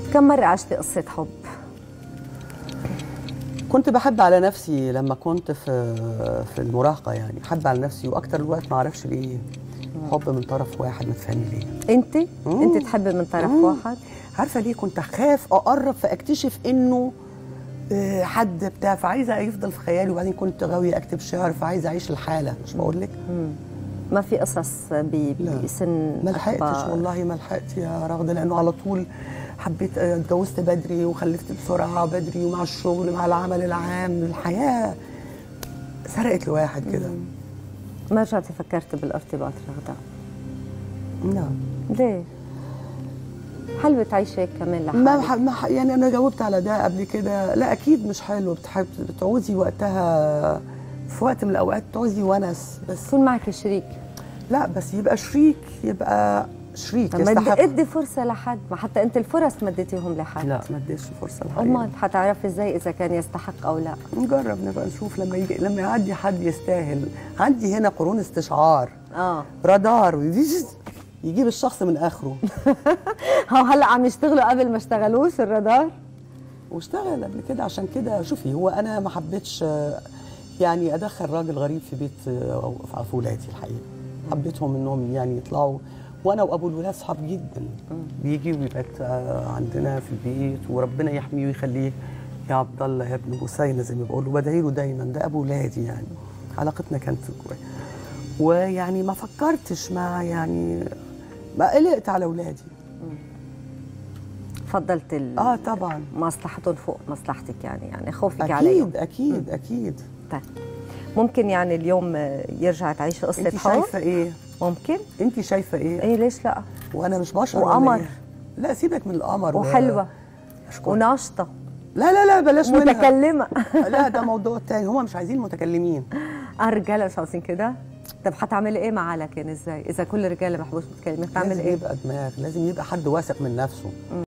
كم مرة عشتي قصة حب؟ كنت بحب على نفسي لما كنت في في المراهقه يعني بحب على نفسي واكتر الوقت ما اعرفش ليه حب من طرف واحد ما تفهمي ليه انت؟ مم. انت تحبي من طرف مم. واحد؟ عارفه ليه كنت اخاف اقرب فاكتشف انه آه، حد بتاع فعايزه يفضل في خيالي وبعدين كنت غاويه اكتب شعر فعايزه اعيش الحاله مش بقول لك مم. ما في قصص ب- لا. بسن ما لحقتش أكبر. والله ما لحقت يا رغده لانه على طول حبيت آه، اتجوزت بدري وخلفت بسرعه بدري ومع الشغل مع العمل العام الحياه سرقت الواحد كده ما رجعتي فكرتي بالارتباط رغدة نعم ليه؟ حلوة تعيشي هيك كمان لحالك ما بح... ما ح... يعني انا جاوبت على ده قبل كده لا اكيد مش حلو بتحب بتعوزي وقتها في وقت من الاوقات تعوزي ونس بس يكون معك شريك لا بس يبقى شريك يبقى شريك طب ما بدي يستحق ادي فرصة لحد ما حتى انت الفرص ما اديتيهم لحد لا ما اديش فرصه الحقيقه امال حتعرفي ازاي اذا كان يستحق او لا نجرب نبقى نشوف لما يجي لما يعدي حد يستاهل عندي هنا قرون استشعار اه رادار يجيب الشخص من اخره هو هلا عم يشتغلوا قبل ما اشتغلوش الرادار واشتغل قبل كده عشان كده شوفي هو انا ما حبيتش آه، يعني ادخل راجل غريب في بيت آه، في في ولادي الحقيقه حبيتهم انهم يعني يطلعوا وانا وابو الولاد صحاب جدا بيجي ويبات آه، عندنا في البيت وربنا يحميه ويخليه يا عبد الله يا ابن بوسينه زي ما بقول وبدعي له دايما ده ابو ولادي يعني علاقتنا كانت كويسه ويعني ما فكرتش ما يعني ما قلقت على اولادي فضلت ال- اه طبعا مصلحتهم فوق مصلحتك يعني يعني خوفك عليهم اكيد اكيد اكيد طيب ممكن يعني اليوم يرجع تعيش قصة انت حب شايفه ايه ممكن انت شايفه ايه ايه ليش لا وانا مش بشر ولا وقمر. إيه؟ لا سيبك من القمر و- وحلوة أشكرك. وناشطة لا لا لا بلاش منها متكلمة لا ده موضوع تاني هم مش عايزين متكلمين الرجالة مش عاوزين كده طب حتعملي ايه مع لكن ازاي اذا كل الرجاله ما بحبوش متكلمين هتعمل لازم ايه يبقى دماغ لازم يبقى حد واثق من نفسه